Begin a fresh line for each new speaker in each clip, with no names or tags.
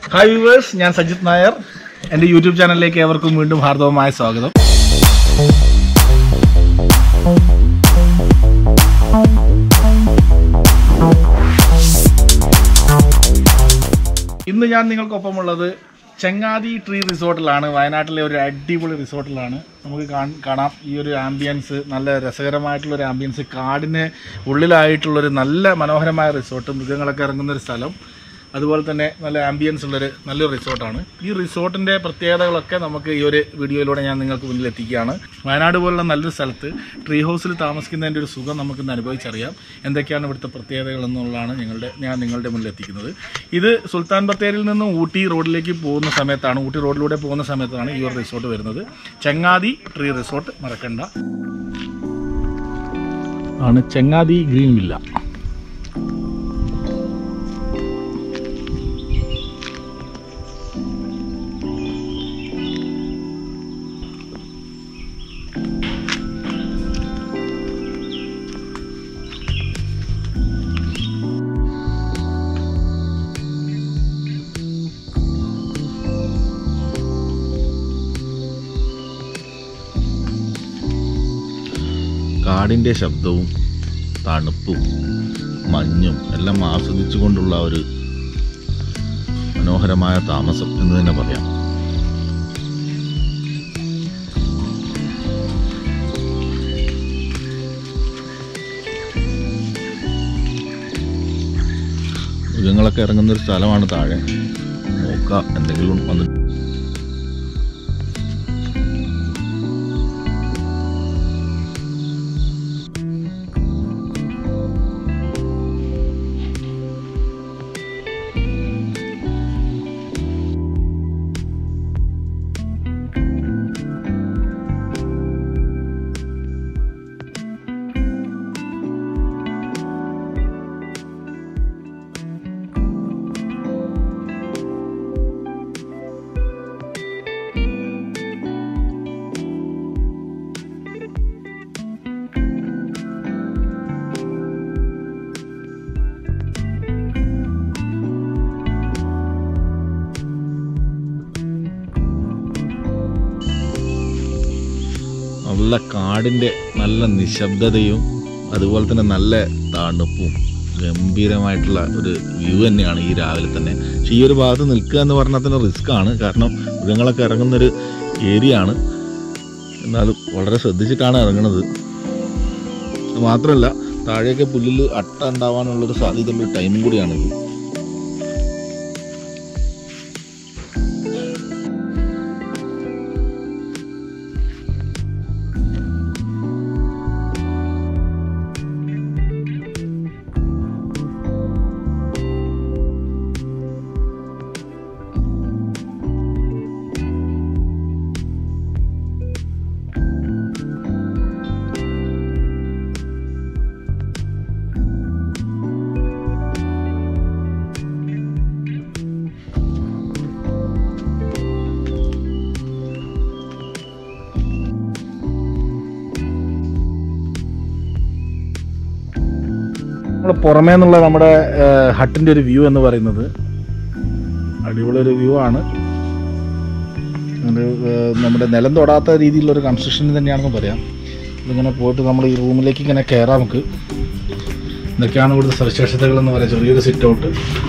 hi viewers ഞാൻ സജിത് നായർ എൻ്റെ YouTube ചാനലിലേക്ക് ഏവർക്കും വീണ്ടും ഹാർദവമായ സ്വാഗതം ഇന്ന് ഞാൻ നിങ്ങൾക്കൊപ്പമുള്ളത് ചെങ്ങാതി ട്രീ റിസോർട്ടിലാണ് വയനാട്ടിലെ ഒരു അടിപൊളി റിസോർട്ടിലാണ് നമുക്ക് കാൺ- കാണാം ഈ ഒരു ആംബിയൻസ് നല്ല രസകരമായിട്ടുള്ള ഒരു ആംബിയൻസ് കാടിന് ഉള്ളിലായിട്ടുള്ളൊരു നല്ല മനോഹരമായ റിസോർട്ട് മൃഗങ്ങളൊക്കെ ഇറങ്ങുന്ന ഒരു സ്ഥലം അതുപോലെ തന്നെ നല്ല ആംബിയൻസ് ഉള്ളൊരു നല്ലൊരു റിസോർട്ടാണ് ഈ റിസോർട്ടിൻ്റെ പ്രത്യേകതകളൊക്കെ നമുക്ക് ഈ ഒരു വീഡിയോയിലൂടെ ഞാൻ നിങ്ങൾക്ക് മുന്നിൽ എത്തിക്കുകയാണ് വയനാട് പോലുള്ള നല്ലൊരു സ്ഥലത്ത് ട്രീ ഹൗസിൽ താമസിക്കുന്നതിൻ്റെ ഒരു സുഖം നമുക്കിന്ന് അനുഭവിച്ചറിയാം എന്തൊക്കെയാണ് ഇവിടുത്തെ പ്രത്യേകതകൾ എന്നുള്ളതാണ് ഞങ്ങളുടെ ഞാൻ നിങ്ങളുടെ മുന്നിൽ എത്തിക്കുന്നത് ഇത് സുൽത്താൻ ബത്തേരിയിൽ നിന്നും ഊട്ടി റോഡിലേക്ക് പോകുന്ന സമയത്താണ് ഊട്ടി റോഡിലൂടെ പോകുന്ന സമയത്താണ് ഈ ഒരു റിസോർട്ട് വരുന്നത് ചങ്ങാതി ട്രീ റിസോർട്ട് മറക്കണ്ട ആണ് ചങ്ങാതി ഗ്രീൻ വില്ല
കാടിൻ്റെ ശബ്ദവും തണുപ്പും മഞ്ഞും എല്ലാം ആസ്വദിച്ചുകൊണ്ടുള്ള ഒരു മനോഹരമായ താമസം എന്ന് തന്നെ പറയാം മൃഗങ്ങളൊക്കെ ഇറങ്ങുന്ന ഒരു സ്ഥലമാണ് താഴെ നോക്കാം എന്തെങ്കിലും വന്ന് നല്ല കാടിൻ്റെ നല്ല നിശബ്ദതയും അതുപോലെ തന്നെ നല്ല തണുപ്പും ഗംഭീരമായിട്ടുള്ള ഒരു വ്യൂ തന്നെയാണ് ഈ രാവിലെ തന്നെ പക്ഷേ ഈ ഒരു ഭാഗത്ത് നിൽക്കുക എന്ന് പറഞ്ഞാൽ തന്നെ റിസ്ക് ആണ് കാരണം മൃഗങ്ങളൊക്കെ ഇറങ്ങുന്നൊരു ഏരിയ ആണ് എന്നാലും വളരെ ശ്രദ്ധിച്ചിട്ടാണ് ഇറങ്ങുന്നത് അത് മാത്രമല്ല താഴെയൊക്കെ പുല്ലിൽ അട്ട ഉണ്ടാവാനുള്ളൊരു സാധ്യതയുള്ള ടൈമും കൂടിയാണിത്
നമ്മൾ പുറമേ നിന്നുള്ള നമ്മുടെ ഹട്ടിൻ്റെ ഒരു വ്യൂ എന്ന് പറയുന്നത് അടിപൊളി ഒരു വ്യൂ ആണ് ഒരു, ഏഹ്, നമ്മുടെ നിലം തൊടാത്ത രീതിയിലുള്ള ഒരു കൺസ്ട്രക്ഷൻ തന്നെയാണെന്ന് പറയാം ഇതിങ്ങനെ പോയിട്ട് നമ്മൾ ഈ റൂമിലേക്ക് ഇങ്ങനെ കയറാം നമുക്ക് ഇതൊക്കെയാണ് ഇവിടുത്തെ സവിശേഷതകൾ എന്ന് പറയാം ചെറിയൊരു സിറ്റ് ഔട്ട്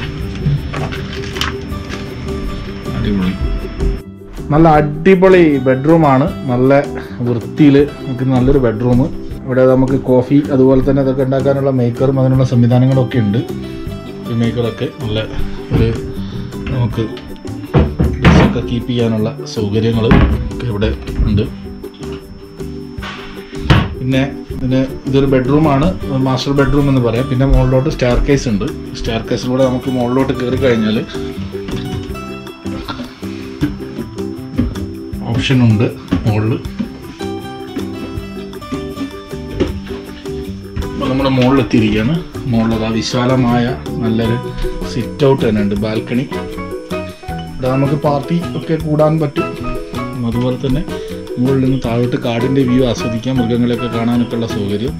അടിപൊളി നല്ല അടിപൊളി ബെഡ്റൂമാണ് നല്ല വൃത്തിയിൽ നമുക്ക് നല്ലൊരു ബെഡ്റൂം ഇവിടെ നമുക്ക് കോഫി അതുപോലെ തന്നെ ഇതൊക്കെ ഉണ്ടാക്കാനുള്ള മേക്കറും അതിനുള്ള സംവിധാനങ്ങളും ഒക്കെ ഉണ്ട് ഈ മേക്കറൊക്കെ നല്ല ഒരു നമുക്ക് ഡ്രസ്സൊക്കെ കീപ്പ് ചെയ്യാനുള്ള സൗകര്യങ്ങൾ ഒക്കെ ഇവിടെ ഉണ്ട് പിന്നെ ഇതിന് ഇതൊരു ബെഡ്റൂമാണ് മാസ്റ്റർ ബെഡ്റൂം എന്ന് പറയാം പിന്നെ മുകളിലോട്ട് സ്റ്റെയർ കേസ് ഉണ്ട് സ്റ്റെയർ കേസിലൂടെ നമുക്ക് മുകളിലോട്ട് കയറി കഴിഞ്ഞാൽ ഓപ്ഷൻ ഉണ്ട് മുകളിൽ അപ്പോൾ നമ്മൾ മുകളിൽ എത്തിയിരിക്കുകയാണ് മുകളിൽ ആ വിശാലമായ നല്ലൊരു സിറ്റ് ഔട്ട് തന്നെ ഉണ്ട് ബാൽക്കണി ഇവിടെ നമുക്ക് പാർട്ടി ഒക്കെ കൂടാൻ പറ്റും അതുപോലെ തന്നെ മുകളിൽ നിന്ന് താഴോട്ട് കാടിൻ്റെ വ്യൂ ആസ്വദിക്കാം മൃഗങ്ങളെയൊക്കെ കാണാനൊക്കെ ഉള്ള സൗകര്യം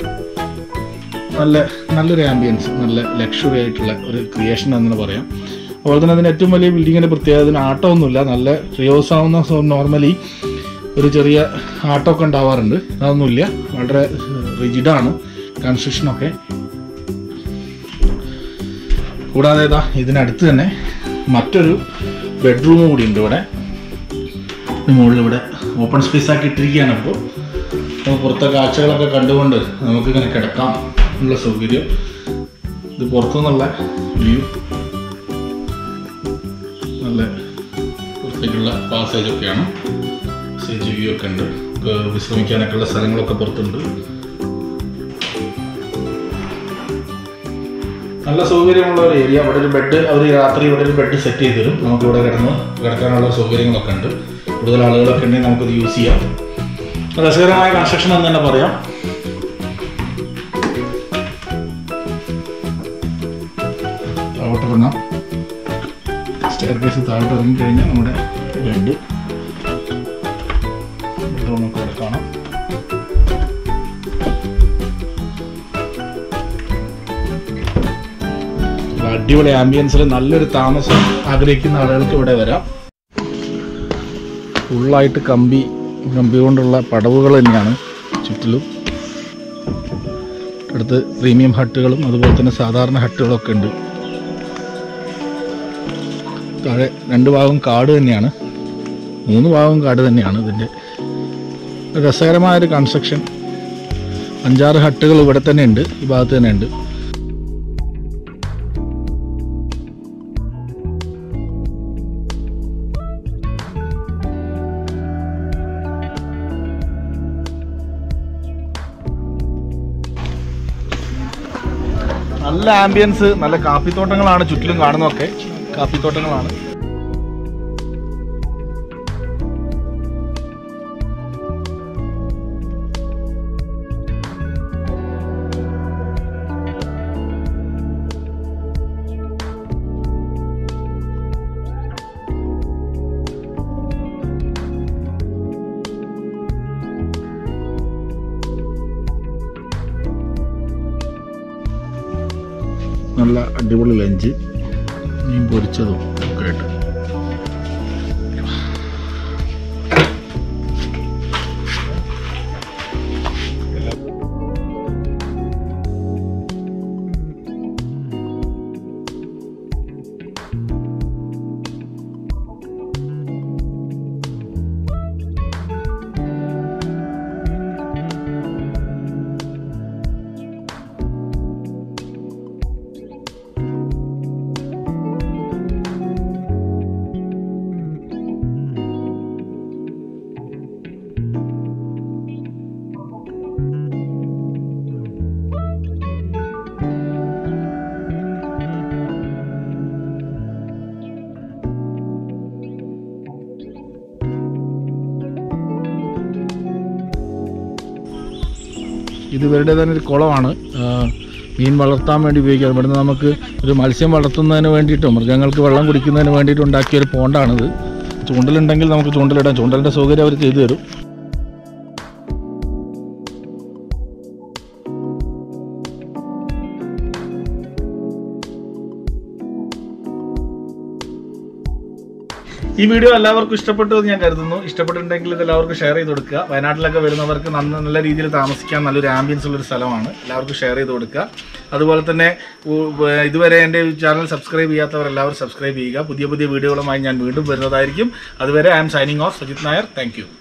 നല്ല നല്ലൊരു ആംബിയൻസ് നല്ല ലക്ഷറി ആയിട്ടുള്ള ഒരു ക്രിയേഷൻ എന്ന് പറയാം അതുപോലെ തന്നെ അതിന് ഏറ്റവും വലിയ ബിൽഡിങ്ങിൻ്റെ പ്രത്യേകത അതിന് ആട്ടമൊന്നുമില്ല നല്ല റിയോസ് ആവുന്ന നോർമലി ഒരു ചെറിയ ആട്ടമൊക്കെ ഉണ്ടാവാറുണ്ട് അതൊന്നുമില്ല വളരെ റിജിഡാണ് കൺസ്ട്രക്ഷനൊക്കെ കൂടാതെ ഇതാ ഇതിനടുത്ത് തന്നെ മറ്റൊരു ബെഡ്റൂം കൂടി ഉണ്ട് ഇവിടെ ഇത് മുകളിൽ ഇവിടെ ഓപ്പൺ സ്പേസ് ആക്കി ഇട്ടിരിക്കുകയാണ് ഇപ്പോൾ അപ്പോൾ പുറത്തെ കാഴ്ചകളൊക്കെ കണ്ടുകൊണ്ട് നമുക്ക് ഇങ്ങനെ കിടക്കാം ഉള്ള സൗകര്യം ഇത് പുറത്തുനിന്നുള്ള വ്യൂ നല്ല പുറത്തേക്കുള്ള പാസേജ് ഒക്കെയാണ് പാസേജ് വ്യൂ ഒക്കെ ഉണ്ട് നമുക്ക് വിശ്രമിക്കാനൊക്കെ ഉള്ള സ്ഥലങ്ങളൊക്കെ പുറത്തുണ്ട് നല്ല സൗകര്യമുള്ള ഒരു ഏരിയ ഇവിടെ ഒരു ബെഡ് അവർ രാത്രി ഇവിടെ ഒരു ബെഡ് സെറ്റ് ചെയ്ത് തരും നമുക്ക് ഇവിടെ കിടന്ന് കിടക്കാനുള്ള സൗകര്യങ്ങളൊക്കെ ഉണ്ട് കൂടുതൽ ആളുകളൊക്കെ ഉണ്ടെങ്കിൽ നമുക്കത് യൂസ് ചെയ്യാം രസകരമായ കൺസ്ട്രക്ഷൻ എന്ന് തന്നെ പറയാം താഴോട്ട് ഇറങ്ങാം സ്റ്റെയർ കേസ് താഴോട്ട് ഇറങ്ങി കഴിഞ്ഞാൽ നമ്മുടെ ബെഡ് ബെഡ്റൂമൊക്കെ ഇവിടെ കാണാം നല്ല അടിപൊളി ആംബിയൻസിൽ നല്ലൊരു താമസം ആഗ്രഹിക്കുന്ന ആളുകൾക്ക് ഇവിടെ വരാം ഫുള്ളായിട്ട് കമ്പി കമ്പി കൊണ്ടുള്ള പടവുകൾ തന്നെയാണ് ചുറ്റിലും അടുത്ത് പ്രീമിയം ഹട്ടുകളും അതുപോലെ തന്നെ സാധാരണ ഹട്ടുകളൊക്കെ ഉണ്ട് താഴെ രണ്ട് ഭാഗം കാട് തന്നെയാണ് മൂന്ന് ഭാഗം കാട് തന്നെയാണ് ഇതിൻ്റെ രസകരമായൊരു കൺസ്ട്രക്ഷൻ അഞ്ചാറ് ഹട്ടുകൾ ഇവിടെ തന്നെ ഉണ്ട് ഈ ഭാഗത്ത് തന്നെ ഉണ്ട് നല്ല ആംബിയൻസ് നല്ല കാപ്പിത്തോട്ടങ്ങളാണ് ചുറ്റിലും കാണുന്നതൊക്കെ കാപ്പിത്തോട്ടങ്ങളാണ് നല്ല അടിപൊളി ലഞ്ച് മീൻ പൊരിച്ചതും ഒക്കെ ആയിട്ട് ഇത് ഇവരുടെ തന്നെ ഒരു കുളമാണ് ആ, മീൻ വളർത്താൻ വേണ്ടി ഉപയോഗിക്കുക ഇവിടുന്ന് നമുക്ക് ഒരു മത്സ്യം വളർത്തുന്നതിന് വേണ്ടിയിട്ടും മൃഗങ്ങൾക്ക് വെള്ളം കുടിക്കുന്നതിന് വേണ്ടിയിട്ട് ഉണ്ടാക്കിയ ഒരു പോണ്ടാണിത് ചൂണ്ടലുണ്ടെങ്കിൽ നമുക്ക് ചൂണ്ടലിടാം ചൂണ്ടലിൻ്റെ സൗകര്യം അവർ ചെയ്തു തരും ഈ വീഡിയോ എല്ലാവർക്കും ഇഷ്ടപ്പെട്ടു എന്ന് ഞാൻ കരുതുന്നു ഇഷ്ടപ്പെട്ടിട്ടുണ്ടെങ്കിൽ ഇത് എല്ലാവർക്കും ഷെയർ ചെയ്ത് കൊടുക്കുക വയനാട്ടിലൊക്കെ വരുന്നവർക്ക് നന്ന നല്ല രീതിയിൽ താമസിക്കാൻ നല്ലൊരു ആംബിയൻസ് ഉള്ളൊരു സ്ഥലമാണ് എല്ലാവർക്കും ഷെയർ ചെയ്ത് കൊടുക്കുക അതുപോലെ തന്നെ ഉ- വ- ഇതുവരെ എൻ്റെ ചാനൽ സബ്സ്ക്രൈബ് ചെയ്യാത്തവർ എല്ലാവരും സബ്സ്ക്രൈബ് ചെയ്യുക പുതിയ പുതിയ വീഡിയോകളുമായി ഞാൻ വീണ്ടും വരുന്നതായിരിക്കും അതുവരെ I'm signing off Sajith Nair thank